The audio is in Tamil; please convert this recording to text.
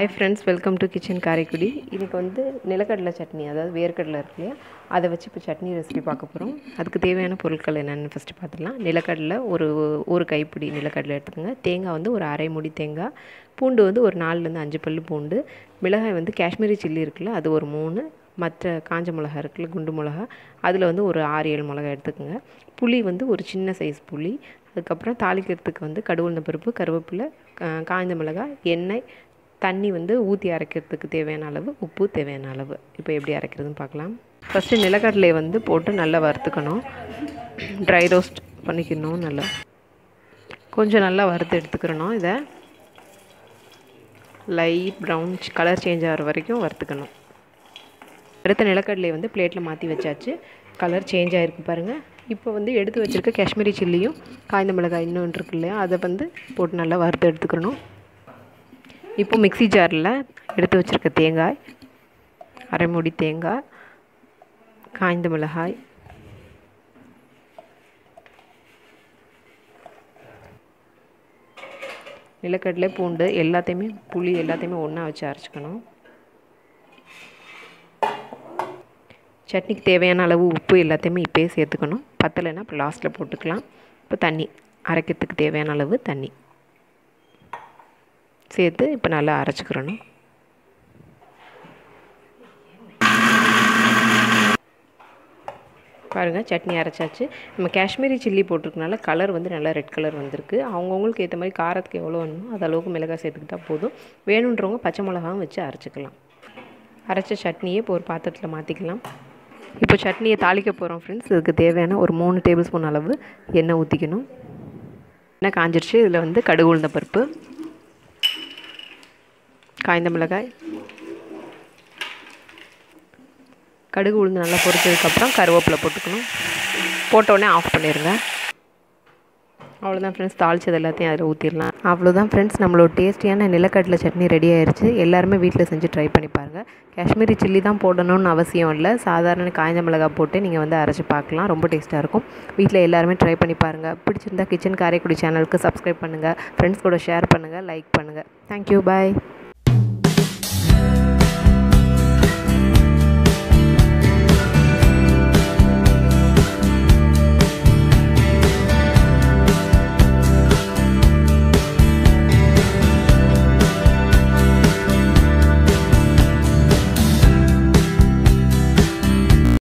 hi friends welcome to kitchen Karaikudi இன்றைக்கி வந்து நிலக்கடலை சட்னி அதாவது வேர்க்கடலை இருக்கு இல்லையா அதை வச்சு இப்போ சட்னி ரெசிபி பார்க்க போகிறோம் அதுக்கு தேவையான பொருட்கள் என்னென்னு ஃபஸ்ட்டு பார்த்துடலாம் நிலக்கடலை ஒரு ஒரு கைப்பிடி நிலக்கடலை எடுத்துக்கோங்க தேங்காய் வந்து ஒரு அரை முடி தேங்காய் பூண்டு வந்து ஒரு நாலுலேருந்து அஞ்சு பல் பூண்டு மிளகாய் வந்து காஷ்மீரி சில்லி இருக்குல்ல அது ஒரு மூணு மற்ற காஞ்ச மிளகா இருக்குல்ல குண்டு மிளகா அதில் வந்து ஒரு ஆறு ஏழு மிளகா எடுத்துக்கோங்க புளி வந்து ஒரு சின்ன சைஸ் புளி அதுக்கப்புறம் தாளிக்கிறதுக்கு வந்து கடுகுந்த பருப்பு கருவேப்பிலை கா- காய்ந்த மிளகாய் எண்ணெய் தண்ணி வந்து ஊற்றி அரைக்கிறதுக்கு தேவையான அளவு உப்பு தேவையான அளவு இப்போ எப்படி அரைக்கிறதுன்னு பார்க்கலாம் ஃபஸ்ட்டு நிலக்கடலையை வந்து போட்டு நல்லா வறுத்துக்கணும் ட்ரை ரோஸ்ட் பண்ணிக்கணும் நல்லா கொஞ்சம் நல்லா வறுத்து எடுத்துக்கிறணும் இதை லைட் ப்ரௌன் கலர் சேஞ்ச் ஆகிற வரைக்கும் வறுத்துக்கணும் எடுத்த நிலக்கடலையை வந்து பிளேட்டில் மாற்றி வச்சாச்சு கலர் சேஞ்ச் ஆகிருக்கு பாருங்கள் இப்போ வந்து எடுத்து வச்சுருக்க காஷ்மீரி சில்லியும் காய்ந்த மிளகாய் இன்னொன்று இருக்கு இல்லையா அதை வந்து போட்டு நல்லா வறுத்து எடுத்துக்கணும் இப்போ மிக்ஸி ஜாரில் எடுத்து வச்சுருக்க தேங்காய் அரை மூடி தேங்காய் காய்ந்த மிளகாய் நிலக்கடலை பூண்டு எல்லாத்தையுமே புளி எல்லாத்தையுமே ஒன்றா வச்சு அரைச்சிக்கணும் சட்னிக்கு தேவையான அளவு உப்பு எல்லாத்தையுமே இப்போயே சேர்த்துக்கணும் பத்தலைன்னா இப்போ லாஸ்ட்டில் போட்டுக்கலாம் இப்போ தண்ணி அரைக்கிறதுக்கு தேவையான அளவு தண்ணி சேர்த்து இப்போ நல்லா அரைச்சிக்கிறணும் பாருங்கள் சட்னி அரைச்சாச்சு நம்ம காஷ்மீரி சில்லி போட்டிருக்கனால கலர் வந்து நல்லா ரெட் கலர் வந்திருக்கு அவங்கவுங்களுக்கு ஏற்ற மாதிரி காரத்துக்கு எவ்வளோ வேணுமோ அது அளவுக்கு மிளகாய் சேர்த்துக்கிட்டா போதும் வேணுன்றவங்க பச்சை மிளகாவும் வச்சு அரைச்சிக்கலாம் அரைச்ச சட்னியை இப்போ ஒரு பாத்திரத்தில் மாற்றிக்கலாம் இப்போ சட்னியை தாளிக்க போகிறோம் ஃப்ரெண்ட்ஸ் இதுக்கு தேவையான ஒரு மூணு டேபிள் ஸ்பூன் அளவு எண்ணெய் ஊற்றிக்கணும் எண்ணெய் காஞ்சிருச்சு இதில் வந்து கடுகு உளுந்த பருப்பு காய்ந்த மிளகாய் கடுகு உளுந்து நல்லா பொரிச்சதுக்கப்புறம் கருவேப்பிலை போட்டுக்கணும் போட்ட உடனே ஆஃப் பண்ணிடுங்க அவ்வளோதான் ஃப்ரெண்ட்ஸ் தாளிச்சது எல்லாத்தையும் அதில் ஊற்றிடலாம் அவ்வளோதான் ஃப்ரெண்ட்ஸ் நம்மளோட டேஸ்டியான நிலக்கடலை சட்னி ரெடி ஆயிருச்சு எல்லாருமே வீட்டில் செஞ்சு ட்ரை பண்ணி பாருங்கள் காஷ்மீரி சில்லி தான் போடணும்னு அவசியம் இல்லை சாதாரண காய்ந்த மிளகாய் போட்டு நீங்கள் வந்து அரைச்சி பார்க்கலாம் ரொம்ப டேஸ்ட்டாக இருக்கும் வீட்டில் எல்லாருமே ட்ரை பண்ணி பாருங்கள் பிடிச்சிருந்தா கிச்சன் காரைக்குடி சேனலுக்கு சப்ஸ்கிரைப் பண்ணுங்கள் ஃப்ரெண்ட்ஸ் கூட ஷேர் பண்ணுங்கள் லைக் பண்ணுங்கள் தேங்க்யூ பாய்